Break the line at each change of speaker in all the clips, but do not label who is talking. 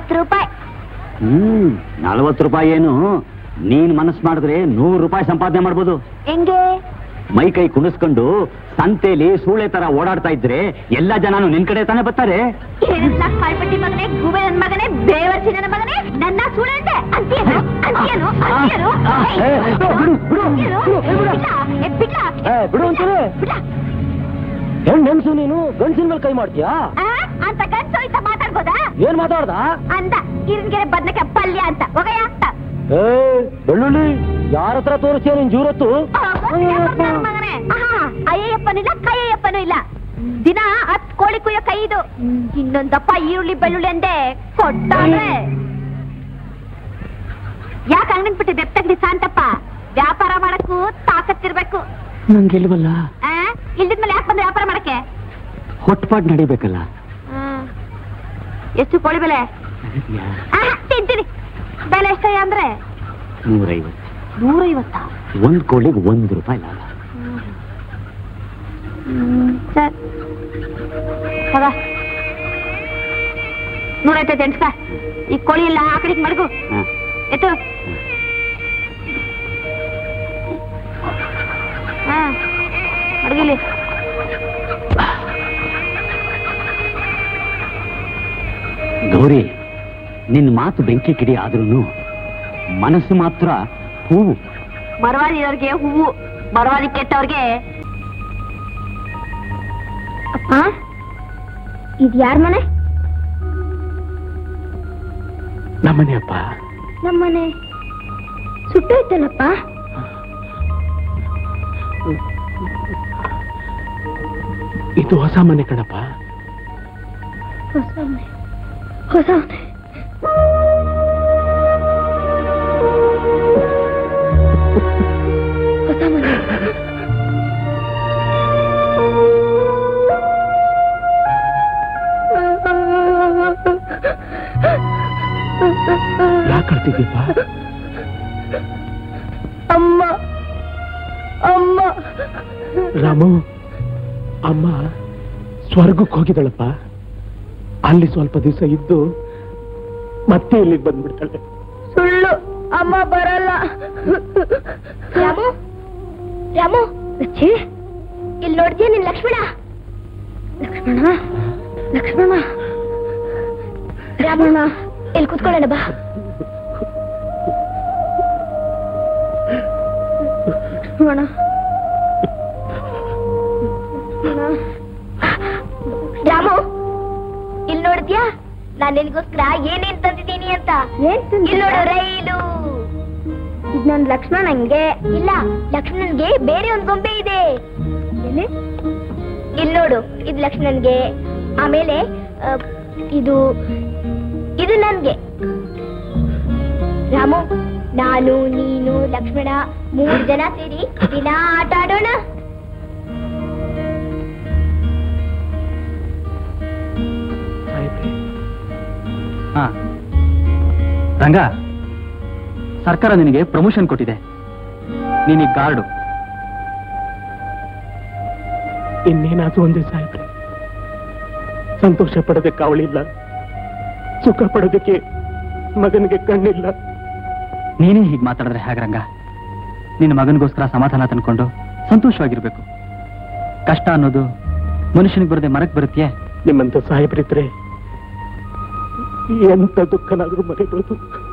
ನಲ್ವತ್ತು ರೂಪಾಯಿ
ಹ್ಮ್ ನಲ್ವತ್ತು ರೂಪಾಯಿ ಏನು ನೀನ್ ಮನಸ್ಸು ಮಾಡಿದ್ರೆ ನೂರು ರೂಪಾಯಿ ಸಂಪಾದನೆ ಮಾಡ್ಬೋದು
ಹೆಂಗೆ
ಮೈ ಕೈ ಕುಣಿಸ್ಕೊಂಡು ಸಂತೆಲಿ ಸೂಳೆ ತರ ಓಡಾಡ್ತಾ ಇದ್ರೆ ಎಲ್ಲ ಜನನು ನಿನ್ ಕಡೆ ತಾನೇ ಬರ್ತಾರೆ
ಏನೆಲ್ಲ ಕಾಳ್ಪಟ್ಟಿ ಮಗನೇ ಗೂಬೆ ನನ್ ಮಗನೇ ಬೇವರ್ಸಿ ನನ್ನ ಮಗನೇ ನನ್ನ ಸುಳಂತೆ ಅಂತೀಯನು ಅಂತೀಯನು ಅಂತೀಯನು
ಏ, ಬಿಡು, ಬಿಡು,
ಅಂತೀಯನು?
ಬಿಡು, ಬಿಡು.
ಬಿಡ್ಲಾ? ಏ, ಬಿಡ್ಲಾ?
ಏ, ಬಿಡು ಅಂತಾರೆ.
ಬಿಡ್ಲಾ?
ಹೆಣ್ ನೆನ್ಸು ನೀನು ಗಂಡಸಿನ ಮೇಲೆ ಕೈ ಮಾಡ್ತೀಯಾ
ಆ? ಅಂತ ಗಂಡ್ಸು ಇಂತ ಮಾತಾಡ್ಬೋದಾ
ಏನ್ ಮಾತಾಡ್ದ
ಅಂದ ಇರಿನ್ಗೆರೆ ಬದ್ನಕ್ಕೆ ಪಲ್ಯ ಅಂತ ಹೋಗಯ್ಯ ಅಂತ
ಏ ಬೆಳ್ಳುಳ್ಳಿ ಯಾರ ಹತ್ರ ತೋರಿಸ್ತೀಯ ನಿನ್ ಜೂರತ್ತು
ಮಗನೇ ಅಯ್ಯಪ್ಪನಿಲ್ಲ ಕೈಯಪ್ಪನೂ ಇಲ್ಲ ದಿನ ಹತ್ ಕೋಳಿ ಕುಯ್ಯೋ ಕೈ ಇದು ಇನ್ನೊಂದಪ್ಪ ಈರುಳ್ಳಿ ಬೆಳ್ಳುಳ್ಳಿ ಅಂದೆ ಕೊಟ್ಟಾನೆ ಯಾಕೆ ಅಂಗಡಿನ ಬಿಟ್ಟು ದೆಪ್ತಗ್ಡಿ ಶಾಂತಪ್ಪ ವ್ಯಾಪಾರ ಮಾಡಕ್ಕೂ ತಾಕತ್ತಿರ್ಬೇಕು
ನಂಗೆಲ್ವಲ್ಲ
ಆ ಇಲ್ದಿದ್ಮೇಲೆ ಯಾಕೆ ಬಂದ್ರೆ ವ್ಯಾಪಾರ ಮಾಡಕ್ಕೆ
ಹೊಟ್ಪಾಟ್ ನಡಿಬೇಕಲ್ಲ
ಎಷ್ಟು ಕೋಳಿ ಬೆಲೆ ಆಹಾ, ತಿಂತೀನಿ ಬೆಲೆ ಎಷ್ಟಯ್ಯ ಅಂದ್ರೆ
ನೂರೈವತ್ತು
ನೂರೈವತ್ತ
ಒಂದ್ ಕೋಳಿಗೆ ಒಂದ್ ರೂಪಾಯಿ ಲಾಭ
ಸರ್ ಹೋಗ ನೂರೈವತ್ತೈದು ಎಣ್ಸ್ಕ ಈ ಕೋಳಿ ಎಲ್ಲ ಆ ಕಡೆಗೆ ಮಡಗು
ಹ.
ಎತ್ತು ಹಾ ಮಡಗಿಲಿ
ಗೌರಿ ನಿನ್ ಮಾತು ಬೆಂಕಿ ಕಿಡಿ ಆದ್ರೂನು ಮನಸ್ಸು ಮಾತ್ರ ಹೂವು
ಮರವಾದಿ ಇರೋರ್ಗೆ ಹೂವು ಮರವಾದಿ ಕೆಟ್ಟವ್ರಿಗೆ ಅಪ್ಪ ಇದು ಯಾರ ಮನೆ
ನಮ್ಮನೆ ಅಪ್ಪ
ನಮ್ಮನೆ ಸುಟ್ಟೋಯ್ತಲ್ಲಪ್ಪ
ಇದು ಹೊಸ ಮನೆ ಕಣಪ್ಪ
ಹೊಸ ಮನೆ ಹೊಸ ಮನೆ ಹೊಸ ಮನೆ
ಯಾಕೆ ಕಳ್ತಿದ್ದೀಪ್ಪ
ಅಮ್ಮ ಅಮ್ಮ
ರಾಮು ಅಮ್ಮ ಸ್ವರ್ಗಕ್ಕೆ ಹೋಗಿದಳಪ್ಪ ಅಲ್ಲಿ ಸ್ವಲ್ಪ ದಿವಸ ಇದ್ದು ಮತ್ತೆ ಇಲ್ಲಿಗೆ ಬಂದ್ಬಿಡ್ತಾಳೆ
ಸುಳ್ಳು ಅಮ್ಮ ಬರಲ್ಲ ರಾಮು ರಾಮು ಲಚ್ಚಿ ಇಲ್ಲಿ ನೋಡ್ತೀಯ ನಿನ್ ಲಕ್ಷ್ಮಣ ಲಕ್ಷ್ಮಣ ಲಕ್ಷ್ಮಣ ರಾಮಣ್ಣ ಇಲ್ಲಿ ಕುತ್ಕೊಳ್ಳೋಣ ಬಾ ಲಕ್ಷ್ಮಣ ರಾಮು ಇಲ್ಲಿ ನೋಡಿದ್ಯಾ ನಾನ್ ನಿನ್ಗೋಸ್ಕರ ಏನೇನ್ ತಂದಿದ್ದೀನಿ ಅಂತ ಇಲ್ಲಿ ನೋಡು ರೈಲು ಇದು ನನ್ ಲಕ್ಷ್ಮಣನ್ಗೆ ಇಲ್ಲ ಲಕ್ಷ್ಮಣನ್ಗೆ ಬೇರೆ ಒಂದ್ ಗೊಂಬೆ ಇದೆ ಎಲ್ಲಿ ಇಲ್ಲಿ ನೋಡು ಇದು ಲಕ್ಷ್ಮಣನ್ಗೆ ಆಮೇಲೆ ಆ, ಇದು ಇದು ನನ್ಗೆ ರಾಮು ನಾನು ನೀನು ಲಕ್ಷ್ಮಣ ಮೂರ್ ಜನ ಸೇರಿ ದಿನ ಆಟ ಆಡೋಣ
ಹಾ ರಂಗ ಸರ್ಕಾರ ನಿನಗೆ ಪ್ರಮೋಷನ್ ಕೊಟ್ಟಿದೆ ನೀನೀಗ ಗಾರ್ಡು
ಇನ್ನೇನಾದ್ರೂ ಒಂದೇ ಸಾಯ್ಬ್ರೆ ಸಂತೋಷ ಪಡೋದಕ್ಕೆ ಅವಳಿಲ್ಲ ಸುಖ ಪಡೋದಕ್ಕೆ ಮಗನಿಗೆ ಕಣ್ಣಿಲ್ಲ
ನೀನೇ ಹೀಗೆ ಮಾತಾಡಿದ್ರೆ ಹೇಗೆ ರಂಗ ನಿನ್ನ ಮಗನಿಗೋಸ್ಕರ ಸಮಾಧಾನ ತಂದ್ಕೊಂಡು ಸಂತೋಷವಾಗಿರ್ಬೇಕು ಕಷ್ಟ ಅನ್ನೋದು ಮನುಷ್ಯನಿಗೆ ಬರದೆ ಮರಕ್ಕೆ ಬರುತ್ತೆಯೇ
ನಿಮ್ಮಂತ ಸಾಹೇಬ್ರಿದ್ರೆ ಎಂತ ದುಃಖನಾದ್ರೂ ಮರಿಬೋದು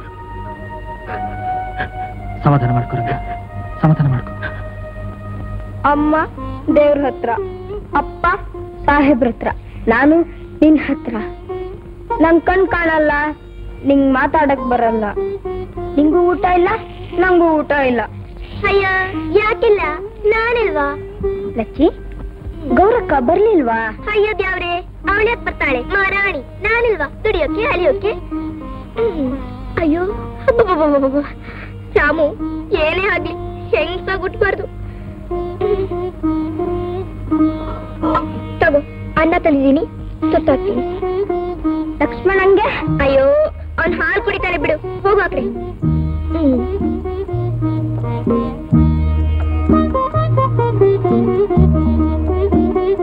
ಸಮಾಧಾನ ಮಾಡ್ಕೊ ರಂಗ ಸಮಾಧಾನ ಮಾಡ್ಕೊ
ಅಮ್ಮ ದೇವ್ರ ಹತ್ರ ಅಪ್ಪ ಸಾಹೇಬ್ರ ಹತ್ರ ನಾನು ನಿನ್ ಹತ್ರ ನಂಗ್ ಕಣ್ ಕಾಣಲ್ಲ ನಿಂಗ್ ಮಾತಾಡಕ್ ಬರಲ್ಲ ನಿಂಗೂ ಊಟ ಇಲ್ಲ ನಂಗೂ ಊಟ ಇಲ್ಲ ಅಯ್ಯ ಯಾಕಿಲ್ಲ ನಾನಿಲ್ವಾ ಲಚ್ಚಿ ಗೌರಕ್ಕ ಬರ್ಲಿಲ್ವಾ ಅಯ್ಯೋ ದೇವ್ರೆ ಅವಳ್ಯಾಕ್ ಬರ್ತಾಳೆ ಮಾರಾಣಿ ನಾನಿಲ್ವಾ ದುಡಿಯೋಕೆ ಅಲಿಯೋಕೆ ಹ್ಮ್. ಅಯ್ಯೋ ಅಬ್ಬಬ್ಬಬ್ಬಬ್ಬಬ್ಬ. ರಾಮು ಏನೇ ಆಗ್ಲಿ ಹೆಂಗ್ಸಾಗ್ ಹುಟ್ಬಾರ್ದು ತಗೋ ಅನ್ನ ತಂದಿದ್ದೀನಿ ಸುತ್ತಾಕ್ತೀನಿ ಲಕ್ಷ್ಮಣಂಗೆ ಅಯ್ಯೋ ಅವ್ನ್ ಹಾಲು ಕುಡಿತಾನೆ ಬಿಡು ಹೋಗು ಆ ಕಡೆ ಹ್ಮ್.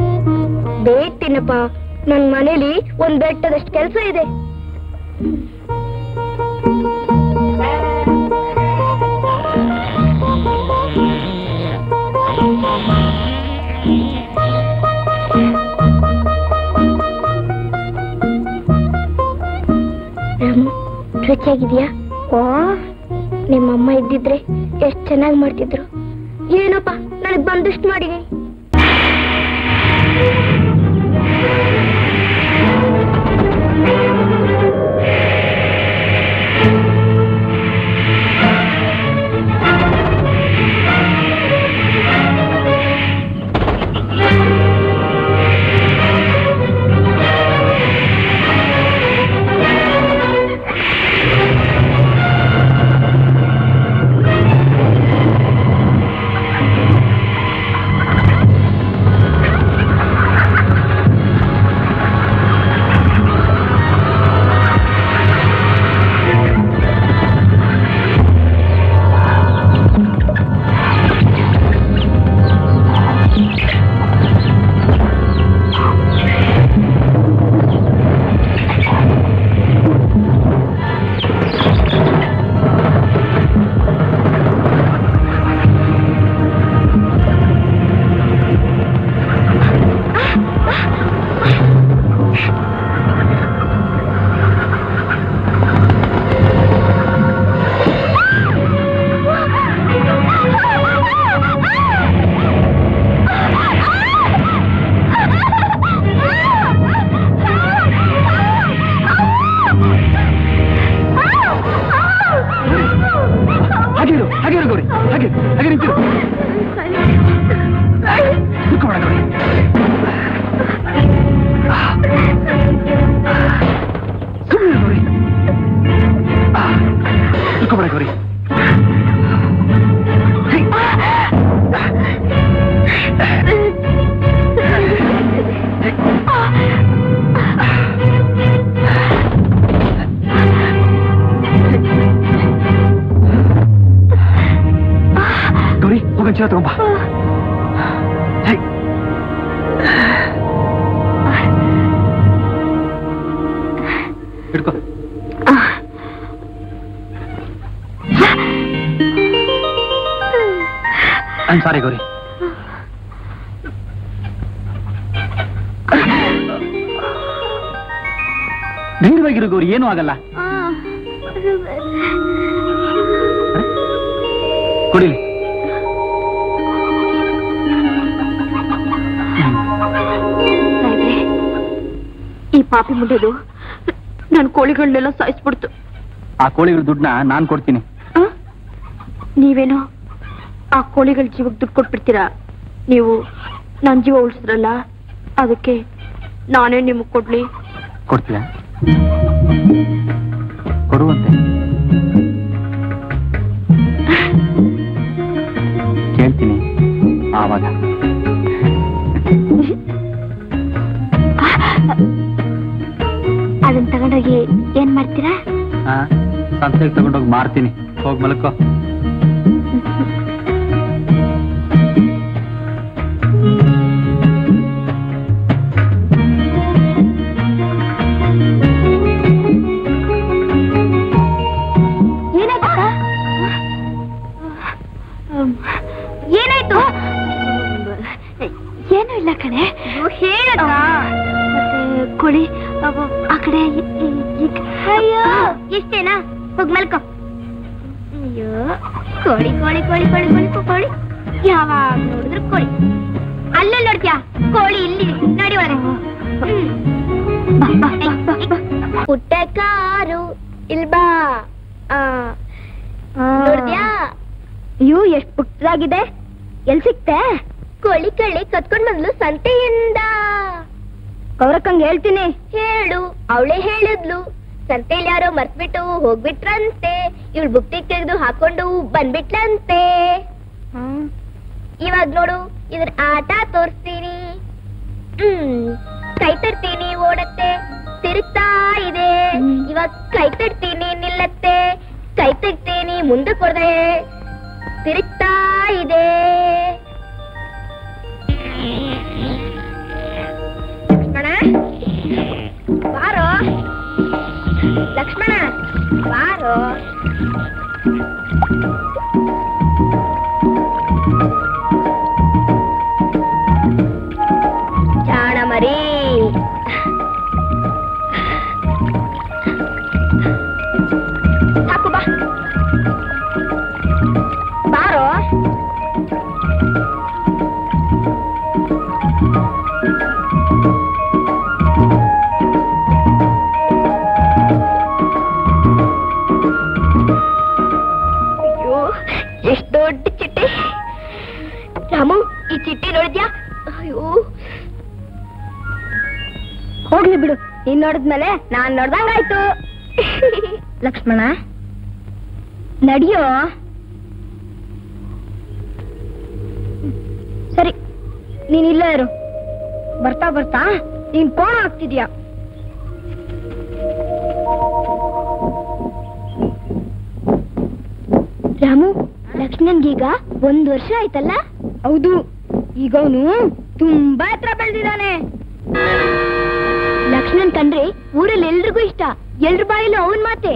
ಬೇಗ ತಿನ್ನಪ್ಪ ನನ್ ಮನೇಲಿ ಒಂದ್ ಬೆಟ್ಟದಷ್ಟು ಕೆಲಸ ಇದೆ ರುಚಿಯಾಗಿದ್ಯಾ ಓ ನಿಮ್ಮಮ್ಮ ಇದ್ದಿದ್ರೆ ಎಷ್ಟ್ ಚೆನ್ನಾಗಿ ಮಾಡ್ತಿದ್ರು ಏನಪ್ಪ ನನಗ್ ಬಂದಷ್ಟು ಮಾಡಿದೀನಿ
ಹಾಗೆ ಇರು ಹಾಗೆ ಇರು ಗೌರಿ ಹಾಗೆ ಹಾಗೆ ನಿಂತಿರು ಕುತ್ಕೊಬೇಡ ಗೌರಿ ಸುಮ್ಮನೆ ಗೌರಿ ಆ, ಕುತ್ಕೊಬೇಡ ಗೌರಿ ಹೇ. ಗೌರಿ ಹೋಗನ್ ಚೀಲ ತಗೊಂಬ ಹೇ. ಹಿಡ್ಕೋ ಐಮ್ ಸಾರಿ ಗೌರಿ ಧೈರ್ಯವಾಗಿರು ಗೌರಿ ಏನೂ ಆಗಲ್ಲ ಕುಡಿಲಿ
ಸಾಯ್ಬ್ರೆ, ಈ ಪಾಪಿ ಮುಂಡೆದು ನನ್ ಕೋಳಿಗಳನ್ನೆಲ್ಲ ಸಾಯಿಸ್ಬಿಡ್ತು
ಆ ಕೋಳಿಗಳ ದುಡ್ಡನ್ನ ನಾನ್ ಕೊಡ್ತೀನಿ
ಆ? ನೀವೇನೋ ಆ ಕೋಳಿಗಳ ಜೀವಕ್ಕೆ ದುಡ್ಡು ಕೊಟ್ಬಿಡ್ತೀರಾ ನೀವು ನನ್ ಜೀವ ಉಳಿಸಿದ್ರಲ್ಲ ಅದಕ್ಕೆ ನಾನೇ ನಿಮಗ್ ಕೊಡ್ಲಿ
ಕೊಡ್ತೀಯ ಕೊಡುವಂತೆ ಕೇಳ್ತೀನಿ ಆವಾಗ
ಅದನ್ನ ತಗೊಂಡೋಗಿ ಏನ್ ಮಾಡ್ತೀರಾ
ಆ, ಸಂತೆಗೆ ತಗೊಂಡೋಗಿ ಮಾರ್ತೀನಿ ಹೋಗ್ ಮಲ್ಕೋ
ಏನಾಯ್ತಕ್ಕ ಏನಾಯ್ತು ಏನು ಇಲ್ಲ ಕಣೆ ಹೇಳಕ್ಕ ಮತ್ತೆ ಕೋಳಿ ಅವು ಆ ಕಡೆ ಇ- ಇ- ಈ- ಅಯ್ಯೋ ಇಷ್ಟೇನಾ ಹೋಗ್ ಮಲ್ಕೋ ಅಯ್ಯೋ ಕೋಳಿ ಕೋಳಿ ಕೋಳಿ ಕೋಳಿ ಕೋಳಿ ಕೋ- ಕೋಳಿ ಯಾವಾಗ ನೋಡಿದ್ರು ಕೋಳಿ ಅಲ್ಲೇ ನೋಡ್ತೀಯಾ ಕೋಳಿ ಇಲ್ಲಿ ನಡಿ ಒಳಗೆ ಪುಟ್ಟ ಕಾರು ಇಲ್ಬಾ ನೋಡ್ದ್ಯಾ ಅಯ್ಯೋ ಎಷ್ಟ್ ಪುಟ್ಟದಾಗಿದೆ ಎಲ್ ಸಿಕ್ತೆ ಕೋಳಿ ಕಳ್ಳಿ ಕತ್ಕೊಂಡ್ ಬಂದ್ಲು ಸಂತೆಯಿಂದ ಗೌರಕ್ಕಂಗ್ ಹೇಳ್ತೀನಿ ಹೇಳು ಅವಳೇ ಹೇಳಿದ್ಲು ಸಂತೆಯಲ್ಲಿ ಯಾರೋ ಮರ್ತ್ಬಿಟ್ಟು ಹೋಗ್ಬಿಟ್ರಂತೆ ಇವಳು ಬುಕ್ತಿ ತೆಗೆದು ಹಾಕೊಂಡು ಬಂದ್ಬಿಟ್ಲಂತೆ ಇವಾಗ ನೋಡು ಇದ್ರ ಆಟ ತೋರಿಸ್ತೀನಿ ಹ್ಮ್ ಕೈ ತರ್ತೀನಿ ಓಡತ್ತೆ ತಿರುಗ್ತಾ ಇದೆ ಇವಾಗ ಕೈ ತರ್ತೀನಿ ನಿಲ್ಲತ್ತೆ ಕೈ ತೆಗ್ತೀನಿ ಮುಂದಕ್ಕೆ ಹೊಡೆದೆ ತಿರುಗ್ತಾ ಇದೆ ಲಕ್ಷ್ಮಣ ಬಾರೋ ಲಕ್ಷ್ಮಣ ಬಾರೋ ಜಾಣ ಮರಿ ಎಷ್ಟ್ ದೊಡ್ಡ ಚಿಟ್ಟೆ ರಾಮು ಈ ಚಿಟ್ಟಿ ನೋಡಿದ್ಯಾ ಅಯ್ಯೋ ಹೋಗ್ಲಿ ಬಿಡು ನೀನ್ ನೋಡಿದ್ಮೇಲೆ ನಾನ್ ನೋಡ್ದಂಗಾಯ್ತು ಲಕ್ಷ್ಮಣ ನಡಿಯೋ ಸರಿ ನೀನ್ ಇಲ್ಲೇ ಇರು ಬರ್ತಾ ಬರ್ತಾ ನೀನ್ ಕೋಣ ಆಗ್ತಿದ್ಯಾ ರಾಮು ಲಕ್ಷ್ಮಣನ್ಗೀಗ ಒಂದ್ ವರ್ಷ ಆಯ್ತಲ್ಲ ಹೌದು ಈಗ ಅವನು ತುಂಬಾ ಹತ್ರ ಬೆಳೆದಿದ್ದಾನೆ ಲಕ್ಷ್ಮಣನ್ ಕಂಡ್ರೆ ಊರಲ್ಲಿ ಎಲ್ರಿಗೂ ಇಷ್ಟ ಎಲ್ರ ಬಾಯಲ್ಲೂ ಅವನ್ ಮಾತೆ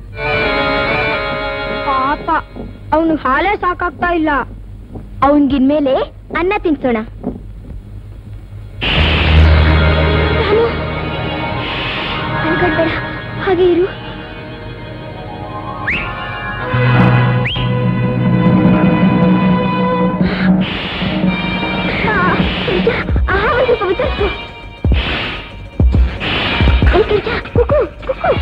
ಪಾಪ ಅವನು ಹಾಲೇ ಸಾಕಾಗ್ತಾ ಇಲ್ಲ ಅವನ್ಗಿನ್ಮೇಲೆ ಅನ್ನ ತಿನ್ಸೋಣ ರಾಮು, ಅನ್ಕೊಳ್ಬೇಡ ಹಾಗೆ ಇರು ಆ, ನಿಜ. ಆ, ಒಂದು ಸ್ವಲ್ಪ ವಿಚಾರಿಸು. ಏ, ಗಿರ್ಜ, ಕುಕ್ಕು, ಕುಕ್ಕು.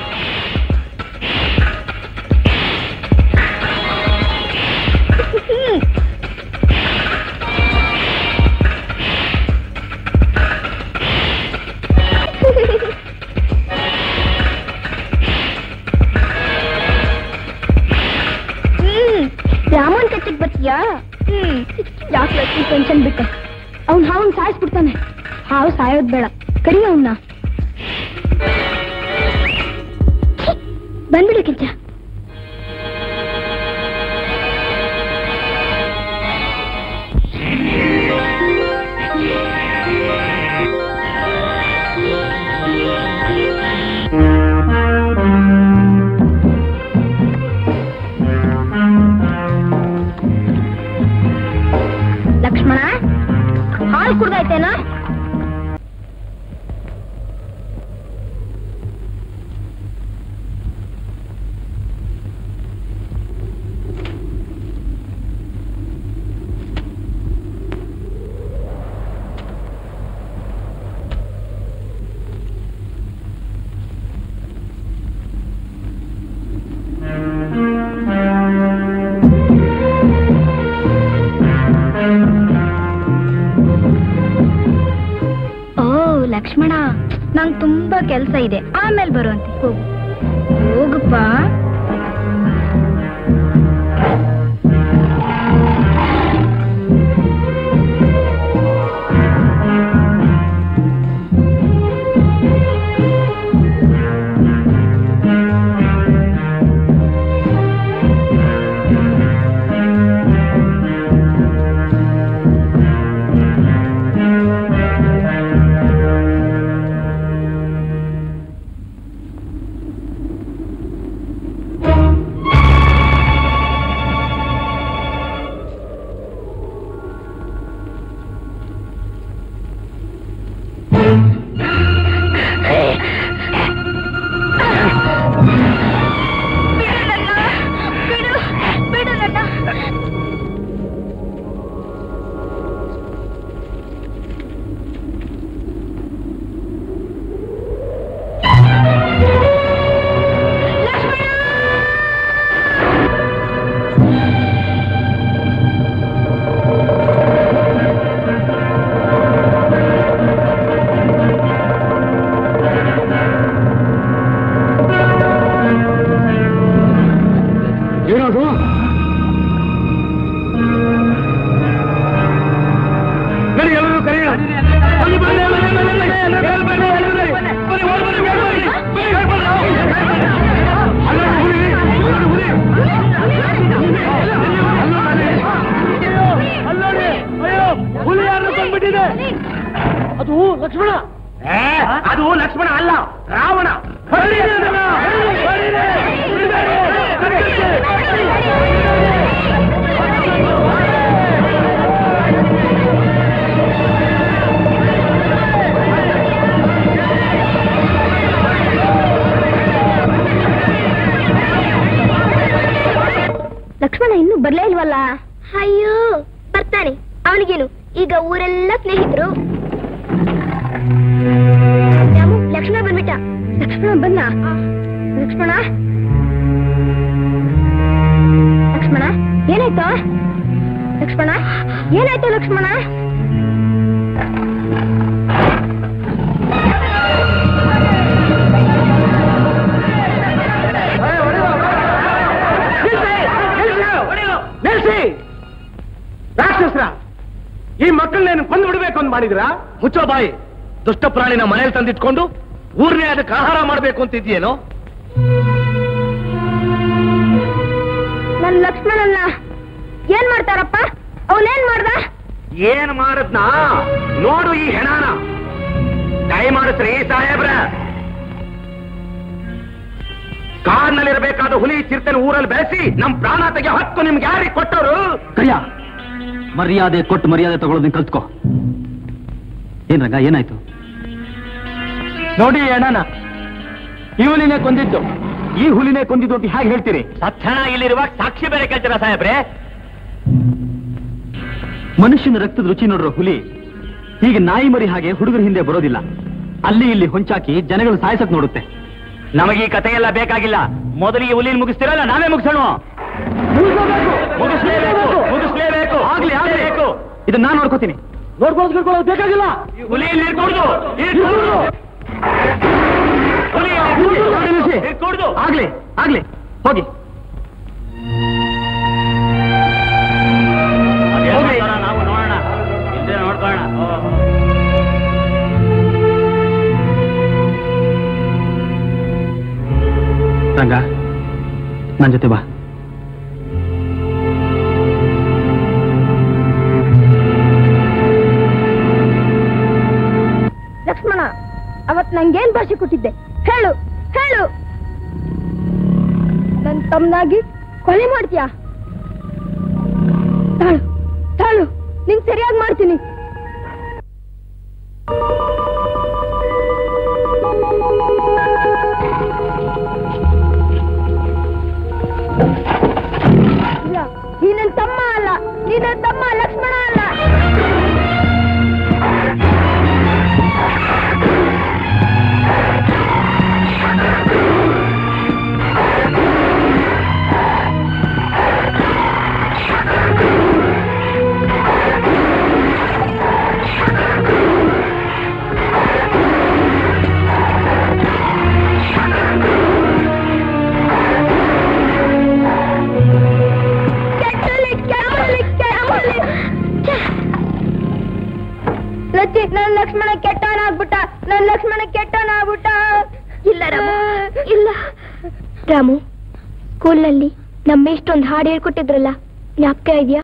ಹ್ಮ್. ಹ್ಮ್ ರಾಮನ್ ಕಚ್ಚಿಗೆ ಬರ್ತೀಯಾ ಹ್ಮ್ ಯಾಕೆ ಲಕ್ಷ್ಮಿ ಟೆನ್ಷನ್ ಬಿಟ್ಟೆ ಅವ್ನ್ ಹಾವನ್ ಸಾಯಿಸ್ಬಿಡ್ತಾನೆ ಹಾವು ಸಾಯೋದ್ ಬೇಡ ಕಡಿ ಅವನ್ನ ಬಂದ್ಬಿಡು ಕಿಂಚ ಲಕ್ಷ್ಮಣ ಹಾಲು ಕುಡ್ದಾಯ್ತೇನಾ ಓ ಲಕ್ಷ್ಮಣ ನಂಗ್ ತುಂಬಾ ಕೆಲ್ಸ ಇದೆ ಆಮೇಲೆ ಬರುವಂತೆ ಹೋಗು ಹೋಗಪ್ಪ ಬಿಡು ಬಿಡು ನನ್ನ
ಏನದು ಎಲ್ಲರೂ ಕರೆಯೋಣ ಬನ್ನಿ, ಬನ್ನಿ, ಬನ್ನಿ, ಬನ್ನಿ, ಬನ್ನಿ, ಬನ್ನಿ, ಬನ್ನಿ, ಬನ್ನಿ, ಬನ್ನಿ, ಬನ್ನಿ, ಓಡ್ ಬನ್ನಿ, ಬೇಗ ಬನ್ನಿ, ಬೇಗ ಬನ್ನಿ. ಅಲ್ಲೊಂದು ಹುಲಿ, ಅಲ್ಲೊಂದು ಹುಲಿ. ಅಲ್ಲೋಡಿ, ಅಲ್ಲೋಡಿ, ಅಯ್ಯೋ ಹುಲಿ ಯಾರು ಬಂದ್ಬಿಟ್ಟಿದೆ ಅದು ಲಕ್ಷ್ಮಣ ಅದು ಲಕ್ಷ್ಮಣ ಅಲ್ಲ ರಾವಣ ಹೊರಡಿರಿ ಅದನ್ನ, ಹೊರಡಿರಿ, ಬಿಡಬೇಡಿ,
ಲಕ್ಷ್ಮಣ ಇನ್ನೂ ಬರ್ಲೇ ಇಲ್ವಲ್ಲ ಅಯ್ಯೋ ಬರ್ತಾನೆ ಅವನಿಗೇನು ಈಗ ಊರೆಲ್ಲ ಸ್ನೇಹಿತರು ರಾಮು, ಲಕ್ಷ್ಮಣ ಬಂದ್ಬಿಟ್ಟ ಲಕ್ಷ್ಮಣ ಬಂದ ಲಕ್ಷ್ಮಣ ಲಕ್ಷ್ಮಣ ಏನಾಯ್ತು ಲಕ್ಷ್ಮಣ ಏನಾಯ್ತು ಲಕ್ಷ್ಮಣ
ನಿಲ್ಸಿ ರಾಕ್ಷಸ್ರ ಈ ಮಕ್ಕಳನ್ನೇನು ಕೊಂದು ಬಿಡಬೇಕು ಅಂತ ಮಾಡಿದ್ರಾ
ಮುಚ್ಚೋ ಬಾಯಿ ದುಷ್ಟ ಪ್ರಾಣಿನ ಮನೇಲಿ ತಂದಿಟ್ಕೊಂಡು ಊರ್ನೇ ಅದಕ್ಕೆ ಆಹಾರ ಮಾಡ್ಬೇಕು ಅಂತಿದ್ಯೇನೋ
ನನ್ ಲಕ್ಷ್ಮಣನ್ನ ಏನ್ ಮಾಡ್ತಾರಪ್ಪ ಅವನೇನ್ ಮಾಡ್ದ
ಏನ್ ಮಾಡದ್ನ ನೋಡು ಈ ಹೆಣಾನ ದಯ ಮಾಡಿಸ್ರಿ ಸಾಹೇಬ್ರ ಕಾಡ್ನಲ್ಲಿರಬೇಕಾದ ಹುಲಿ ಚಿರತೆನ ಊರಲ್ಲಿ ಬೆಳೆಸಿ ನಮ್ ಪ್ರಾಣ ತೆಗೆ ಹಕ್ಕು ನಿಮ್ಗೆ ಯಾರಿಗೆ ಕೊಟ್ಟವರು
ಕರಿಯ ಮರ್ಯಾದೆ ಕೊಟ್ಟು ಮರ್ಯಾದೆ ತಗೊಳ್ಳೋದನ್ನ ಕಲ್ತ್ಕೋ ಏನ್ ರಂಗ ಏನಾಯ್ತು
ನೋಡಿ ಅಣ್ಣನ ಈ ಹುಲಿನೇ ಕೊಂದಿದ್ದು
ಈ ಹುಲಿನೇ ಕೊಂದಿದ್ದು ಅಂತ ಹೇಗೆ ಹೇಳ್ತೀರಿ
ತಕ್ಷಣ ಇಲ್ಲಿರುವಾಗ ಸಾಕ್ಷಿ ಬೇರೆ ಕೇಳ್ತೀರಾ ಸಾಹೇಬ್ರೆ
ಮನುಷ್ಯನ ರಕ್ತದ ರುಚಿ ನೋಡಿರೋ ಹುಲಿ ಹೀಗೆ ನಾಯಿ ಮರಿ ಹಾಗೆ ಹುಡುಗರ ಹಿಂದೆ ಬರೋದಿಲ್ಲ ಅಲ್ಲಿ ಇಲ್ಲಿ ಹೊಂಚಾಕಿ ಜನಗಳು ಸಾಯಿಸಕ್ ನೋಡುತ್ತೆ
ನಮಗೆ ಈ ಕಥೆ ಎಲ್ಲ ಬೇಕಾಗಿಲ್ಲ ಮೊದಲಿಗೆ ಹುಲಿನ ಮುಗಿಸ್ತಿರಲ್ಲ ನಾವೇ ಮುಗಿಸೋಣ ಮುಗಿಸ್ಲೇಬೇಕು ಮುಗಿಸ್ಲೇಬೇಕು
ಆಗ್ಲಿ ಆಗ್ಲಿ
ಬೇಕು
ಇದನ್ನ ನಾನು ನೋಡ್ಕೋತೀನಿ
ನೋಡ್ಕೊಳ್ಳೋದು ಗಿಡ್ಕೊಳ್ಳೋದು ಬೇಕಾಗಿಲ್ಲ
ಹುಲಿ ಇರ್ಕೂಡ್ದು ಇರ್ಕೂಡ್ದು ಹುಲಿ ಇರ್ಕೂಡ್ದು
ಆಗ್ಲಿ ಆಗ್ಲಿ ಹೋಗಿ
ಹೋಗ್ಲಿ. ನಾವು ನೋಡೋಣ ಹಿಂದೆ ನೋಡ್ಕೊಳ್ಳೋಣ
ರಂಗ ನನ್ ಜೊತೆ ಬಾ
ಲಕ್ಷ್ಮಣ ಅವತ್ ನಂಗೇನ್ ಭಾಷೆ ಕೊಟ್ಟಿದ್ದೆ ಹೇಳು ಹೇಳು ನನ್ ತಮ್ಮನಾಗಿ ಕೊಲೆ ಮಾಡ್ತೀಯಾ ತಾಳು ತಾಳು ನಿಂಗ್ ಸರಿಯಾಗಿ ಮಾಡ್ತೀನಿ ಇಲ್ಲ ನೀ ನನ್ ತಮ್ಮ ಅಲ್ಲ ನೀ ನನ್ ತಮ್ಮ ಲಕ್ಷ್ಮಣ ಅಲ್ಲ ಕೆಟ್ಟಲಿ ಕೆಟ್ಟಲಿ ಕೆಟ್ಟಲಿ ಲಚ್ಚಿ ನನ್ ಲಕ್ಷ್ಮಣ ಕೆಟ್ಟವನಾಗ್ಬಿಟ್ಟ ನನ್ ಲಕ್ಷ್ಮಣ ಕೆಟ್ಟವನಾಗ್ಬಿಟ್ಟ ಇಲ್ಲ ರಾಮು ಇಲ್ಲ ರಾಮು ಸ್ಕೂಲ್ನಲ್ಲಿ ನಮ್ಮ ಇಷ್ಟೊಂದು ಹಾಡು ಹೇಳ್ಕೊಟ್ಟಿದ್ರಲ್ಲ ಜ್ಞಾಪಕ ಇದೆಯಾ